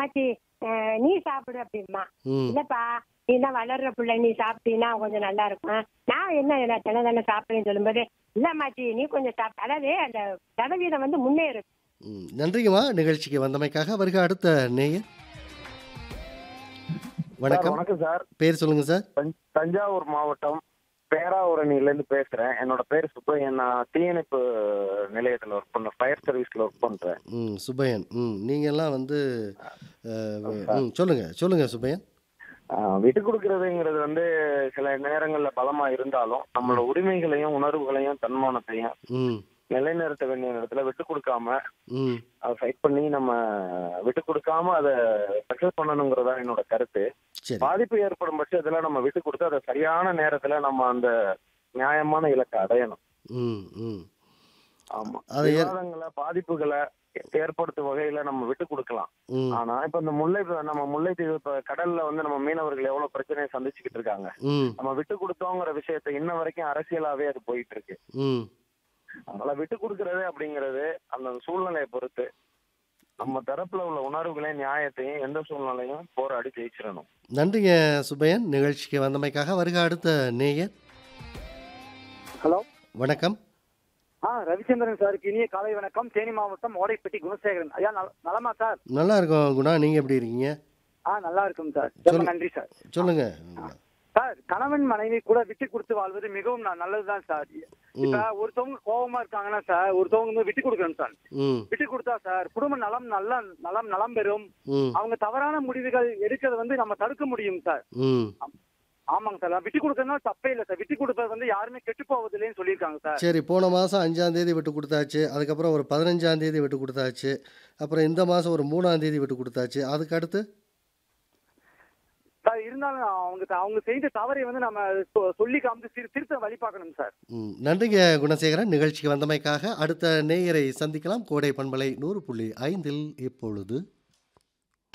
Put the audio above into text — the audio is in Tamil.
அம்மாச்சி அஹ், நீ சாப்பிடு அப்படிமா ம் இல்லப்பா நீ தான் வளர்ற பிள்ளை நீ சாப்பிட்டீங்கன்னா கொஞ்சம் நல்லா இருக்கும் நான் என்ன நான் தின தானே சாப்பிடுறேன்னு சொல்லும்போது இல்ல அம்மாச்சி நீ கொஞ்சம் சாப்பிட்ட அதாவது அந்த சதவீதம் வந்து முன்னேறும் ம். நன்றிங்கம்மா நிகழ்ச்சிக்கு வந்தமைக்காக வருக அடுத்த நேயர் சார் வணக்கம் வணக்கம் சார் பேர் சொல்லுங்க சார் தஞ்- தஞ்சாவூர் மாவட்டம் பேராவூரணில இருந்து பேசுறேன் என்னோட பேர் சுப்பையன் நான் தீயணைப்பு நிலையத்துல ஒர்க் பண்றேன் ஃபயர் சர்வீஸ்ல ஒர்க் பண்றேன் ம் சுபையன் ம் நீங்கள்லாம் வந்து அஹ், ம் சொல்லுங்க சொல்லுங்க சுபையன் ஆஹ் விட்டு கொடுக்கறதுங்கிறது வந்து சில நேரங்கள்ல பலமா இருந்தாலும் நம்மளோட உரிமைகளையும் உணர்வுகளையும் தன்மானத்தையும் ம் நிலைநிறுத்த வேண்டிய இடத்துல விட்டு கொடுக்காம ம் அதை ஃபைட் பண்ணி நம்ம விட்டு கொடுக்காம அதை சக்சஸ் பண்ணணுங்கிறதா என்னோட கருத்து சரி பாதிப்பு ஏற்படும் பட்சத்துல நம்ம விட்டு கொடுத்து அதை சரியான நேரத்துல நம்ம அந்த நியாயமான இலக்கை அடையணும் ம் ம் ஆமா அது ஏ- விவாதங்களை பாதிப்புகளை ஏற்படுத்தும் வகையில நம்ம விட்டு கொடுக்கலாம் ம் ஆனா இப்ப இந்த முல்லை நம்ம முல்லைத்தீவு இப்ப கடல்ல வந்து நம்ம மீனவர்கள் எவ்வளவு பிரச்சனையை சந்திச்சுக்கிட்டு இருக்காங்க ம் நம்ம விட்டு கொடுத்தோங்கிற விஷயத்தை இன்ன வரைக்கும் அரசியலாவே அது போயிட்டு இருக்கு ம் அதனால விட்டு கொடுக்கறது அப்படிங்கிறது அந்த சூழ்நிலையை பொறுத்து நம்ம தரப்புல உள்ள உணர்வுகளையும் நியாயத்தையும் எந்த சூழ்நிலையும் போராடி ஜெயிச்சிடணும் நன்றிங்க சுபையன் நிகழ்ச்சிக்கு வந்தமைக்காக வருக அடுத்த நேயர் ஹலோ வணக்கம் ஆ ரவிச்சந்திரன் சாருக்கு இனிய காலை வணக்கம் தேனி மாவட்டம் ஓடைப்பட்டி குணசேகரன் ஐயா நல- நலமா சார் நல்லா இருக்கோம் குணா நீங்க எப்படி இருக்கீங்க ஆ நல்லா இருக்கும் சார் ரொம்ப சொல்லு. நன்றி சார் சொல்லுங்க சார் கணவன் மனைவி கூட விட்டு கொடுத்து வாழ்வது மிகவும் ந- நல்லதுதான் சார் இப்ப ஒருத்தவங்க கோபமா இருக்காங்கன்னா சார் ஒருத்தவங்க வந்து விட்டு கொடுக்கணும் சார் ம் விட்டு கொடுத்தா சார் குடும்ப நலம் நல்ல நலம் நலம் பெறும் ம் அவங்க தவறான முடிவுகள் எடுக்கிறத வந்து நம்ம தடுக்க முடியும் சார் ம் ஆமாங்க சார் விட்டு கொடுக்கறதுனால தப்பே இல்லை சார் விட்டு கொடுப்பது வந்து யாருமே கெட்டு போவதில்லைன்னு சொல்லியிருக்காங்க சார் சரி போன மாதம் அஞ்சாந்தேதி விட்டு கொடுத்தாச்சு அதுக்கப்புறம் ஒரு பதினஞ்சாந்தேதி விட்டு கொடுத்தாச்சு அப்புறம் இந்த மாதம் ஒரு மூணாந்தேதி விட்டு கொடுத்தாச்சு அதுக்கு அடுத்து சார் இருந்தாலும் அவங்க அவங்க செய்த தவறை வந்து நம்ம சொ- சொல்லி காமிச்சு திரு- திருத்த வழி பார்க்கணும் சார் ம், நன்றிங்க குணசேகரன் நிகழ்ச்சிக்கு வந்தமைக்காக அடுத்த நேயரை சந்திக்கலாம் கோடை பண்பலை நூறு புள்ளி ஐந்தில் இப்பொழுது